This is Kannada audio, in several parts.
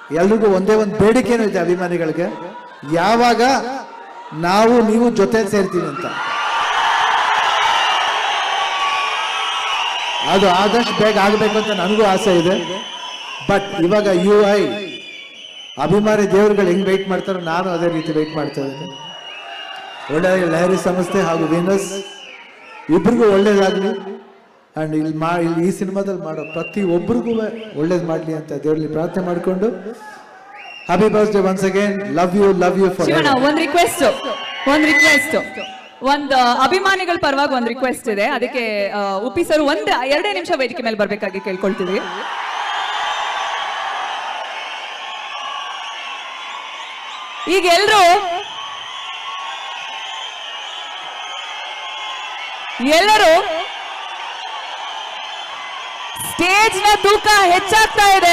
ಎಲ್ರಿಗೂ ಒಂದೇ ಒಂದು ಬೇಡಿಕೆನೂ ಇದೆ ಅಭಿಮಾನಿಗಳಿಗೆ ಯಾವಾಗ ನಾವು ನೀವು ಜೊತೆ ಸೇರ್ತೀವಿ ಅಂತ ಅದು ಆದಷ್ಟು ಬೇಗ ಆಗಬೇಕು ಅಂತ ನನಗೂ ಆಸೆ ಇದೆ ಬಟ್ ಇವಾಗ ಯು ಐ ಅಭಿಮಾನಿ ದೇವರುಗಳು ಹೆಂಗ್ ವೆಯ್ಟ್ ಮಾಡ್ತಾರೋ ನಾನು ಅದೇ ರೀತಿ ವೆಯ್ಟ್ ಮಾಡ್ತಾ ಇದ್ದೀನಿ ಒಳ್ಳೆ ಲಹರಿ ಸಂಸ್ಥೆ ಹಾಗೂ ವೀನಸ್ ಇಬ್ರಿಗೂ ಒಳ್ಳೇದಾಗ್ಲಿ ಅಂಡ್ ಇಲ್ಲಿ ಮಾ ಇಲ್ಲಿ ಈ ಸಿನಿಮಾದಲ್ಲಿ ಮಾಡೋ ಪ್ರತಿ ಒಬ್ರಿಗೂ ಒಳ್ಳೇದು ಮಾಡಲಿ ಅಂತ ದೇವರಲ್ಲಿ ಪ್ರಾರ್ಥನೆ ಮಾಡಿಕೊಂಡು happy birthday once again love you love you for Shivanna ಒಂದ್ ರಿಕ್ವೆಸ್ಟ್ ಒಂದ್ ರಿಕ್ವೆಸ್ಟ್ ಒಂದ್ ಅಭಿಮಾನಿಗಳ ಪರವಾಗಿ ಒಂದ್ ರಿಕ್ವೆಸ್ಟ್ ಇದೆ ಅದಕ್ಕೆ ಆ, ಉಪ್ಪಿ ಸರ್ ಒಂದ್ ಎರಡೇ ನಿಮಿಷ ವೇದಿಕೆ ಮೇಲೆ ಬರ್ಬೇಕಾಗಿ ಕೇಳ್ಕೊಳ್ತೀವಿ ಈಗ ಎಲ್ರು ಎಲ್ಲರೂ ಸ್ಟೇಜ್ ನ ತೂಕ ಹೆಚ್ಚಾಗ್ತಾ ಇದೆ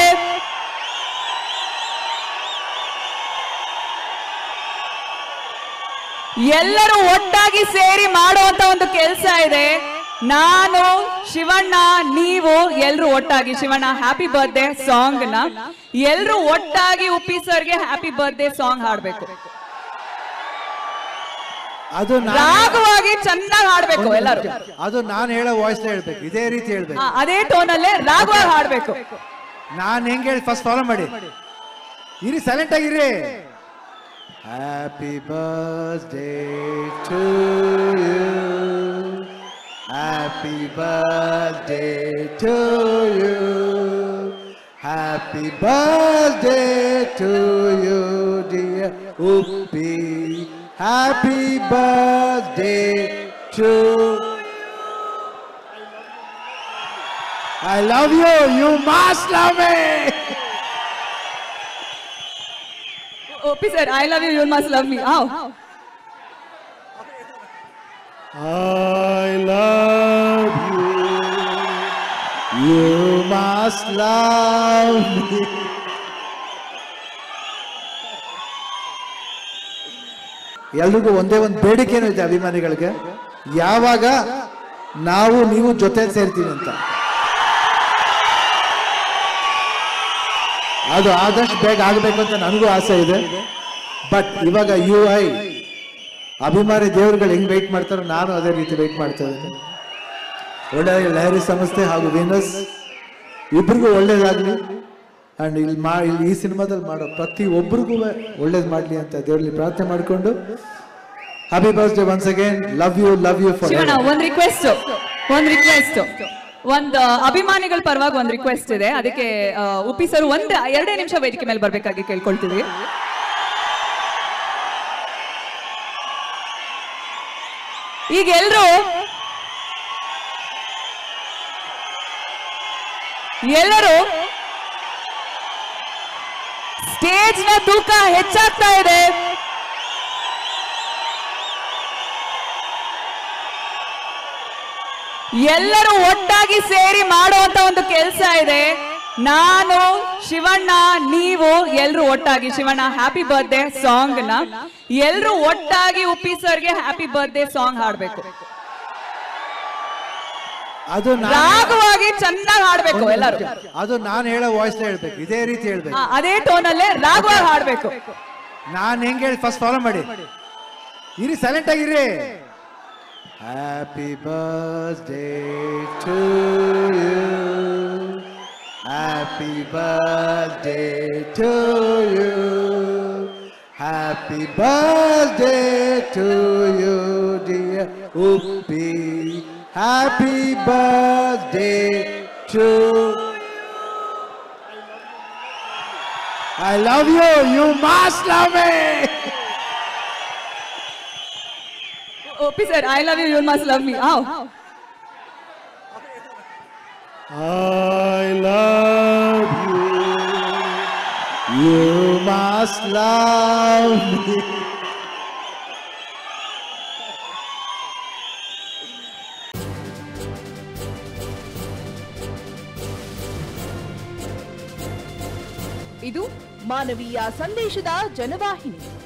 ಎಲ್ಲರೂ ಒಟ್ಟಾಗಿ ಸೇರಿ ಮಾಡುವಂತ ಒಂದು ಕೆಲಸ ಇದೆ ನಾನು ಶಿವಣ್ಣ ನೀವು ಎಲ್ರು ಒಟ್ಟಾಗಿ ಶಿವಣ್ಣ ಹ್ಯಾಪಿ ಬರ್ತ್ಡೇ ಸಾಂಗ್ ನ ಎಲ್ರು ಒಟ್ಟಾಗಿ ಉಪ್ಪಿ ಸರ್ಗೆ ಹ್ಯಾಪಿ ಬರ್ತ್ಡೇ ಸಾಂಗ್ ಹಾಡ್ಬೇಕು ಅದು ನಾನು ರಾಗವಾಗಿ ಚೆನ್ನಾಗಿ ಹಾಡ್ಬೇಕು ಎಲ್ಲರೂ ಅದು ನಾನು ಹೇಳೋ ವಾಯ್ಸ್ ಹೇಳ್ಬೇಕು ಇದೇ ರೀತಿ ಹೇಳ್ಬೇಕು ಹಾ, ಅದೇ ಟೋನ್ ಅಲ್ಲೇ ರಾಗವಾಗಿ ಹಾಡ್ಬೇಕು ನಾನು ಹೆಂಗ್ ಹೇಳಿ ಫಸ್ಟ್ ಫಾಲೋ ಮಾಡಿ ಇರಿ ಸೈಲೆಂಟ್ ಆಗಿರಿ happy birthday to you happy birthday to you happy birthday to you dear Uppi happy birthday to I love you. You must love me. Uppi sir I love you you must love me ಆವ್ I love you. You must love me. ಎಲ್ರಿಗೂ ಒಂದೇ ಒಂದು ಬೇಡಿಕೆನೂ ಇದೆ ಅಭಿಮಾನಿಗಳಿಗೆ ಯಾವಾಗ ನಾವು ನೀವು ಜೊತೆ ಸೇರ್ತೀವಿ ಅಂತ ಅದು ಆದಷ್ಟು ಬೇಗ ಆಗಬೇಕು ಅಂತ ನನಗೂ ಆಸೆ ಇದೆ ಬಟ್ ಇವಾಗ ಯು ಐ ಅಭಿಮಾನಿ ದೇವರುಗಳು ಹೆಂಗ್ ವೆಯ್ಟ್ ಮಾಡ್ತಾರೋ ನಾನು ಅದೇ ರೀತಿ ವೆಯ್ಟ್ ಮಾಡ್ತಾ ಇದ್ದೀನಿ ಒಳ್ಳೆ ಲಹರಿ ಸಂಸ್ಥೆ ಹಾಗೂ ವೀನಸ್ ಇಬ್ರಿಗೂ ಒಳ್ಳೇದಾಗ್ಲಿ ಅಂಡ್ ಇಲ್ಲಿ ಮಾ ಇಲ್ಲಿ ಈ ಸಿನಿಮಾದಲ್ಲಿ ಮಾಡೋ ಪ್ರತಿ ಒಬ್ರಿಗೂ ಒಳ್ಳೇದು ಮಾಡಲಿ ಅಂತ ದೇವರಲ್ಲಿ ಪ್ರಾರ್ಥನೆ ಮಾಡಿಕೊಂಡು happy birthday once again love you love you for Shivanna ಒಂದ್ ರಿಕ್ವೆಸ್ಟ್ ಒಂದ್ ರಿಕ್ವೆಸ್ಟ್ ಒಂದ್ ಅಭಿಮಾನಿಗಳ ಪರವಾಗಿ ಒಂದ್ ರಿಕ್ವೆಸ್ಟ್ ಇದೆ ಅದಕ್ಕೆ ಆ, ಉಪ್ಪಿ ಸರ್ ಒಂದ್ ಎರಡೇ ನಿಮಿಷ ವೇದಿಕೆ ಮೇಲೆ ಬರ್ಬೇಕಾಗಿ ಕೇಳ್ಕೊಳ್ತೀವಿ ಈಗ ಎಲ್ರು ಎಲ್ಲರೂ ಸ್ಟೇಜ್ ನ ತೂಕ ಹೆಚ್ಚಾಗ್ತಾ ಇದೆ ಎಲ್ಲರೂ ಒಟ್ಟಾಗಿ ಸೇರಿ ಮಾಡುವಂತ ಒಂದು ಕೆಲಸ ಇದೆ ನಾನು ಶಿವಣ್ಣ ನೀವು ಎಲ್ರು ಒಟ್ಟಾಗಿ ಶಿವಣ್ಣ ಹ್ಯಾಪಿ ಬರ್ತ್ಡೇ ಸಾಂಗ್ ನ ಎಲ್ರು ಒಟ್ಟಾಗಿ ಉಪ್ಪಿ ಸರ್ಗೆ ಹ್ಯಾಪಿ ಬರ್ತ್ಡೇ ಸಾಂಗ್ ಹಾಡ್ಬೇಕು ಅದು ನಾನು ರಾಗವಾಗಿ ಚೆನ್ನಾಗಿ ಹಾಡ್ಬೇಕು ಎಲ್ಲರೂ ಅದು ನಾನು ಹೇಳೋ ವಾಯ್ಸ್ ಹೇಳ್ಬೇಕು ಇದೇ ರೀತಿ ಹೇಳ್ಬೇಕು ಹಾ, ಅದೇ ಟೋನ್ ಅಲ್ಲೇ ರಾಗವಾಗಿ ಹಾಡ್ಬೇಕು ನಾನು ಹೆಂಗ್ ಹೇಳಿ ಫಸ್ಟ್ ಫಾಲೋ ಮಾಡಿ ಇರಿ ಸೈಲೆಂಟ್ ಆಗಿರಿ happy birthday to you happy birthday to you happy birthday to you dear Uppi happy birthday to I love you. You must love me. Uppi sir I love you you must love me ಆವ್ I love you. You must love me. ಇದು ಮಾನವೀಯ ಸಂದೇಶದ ಜನವಾಹಿನಿ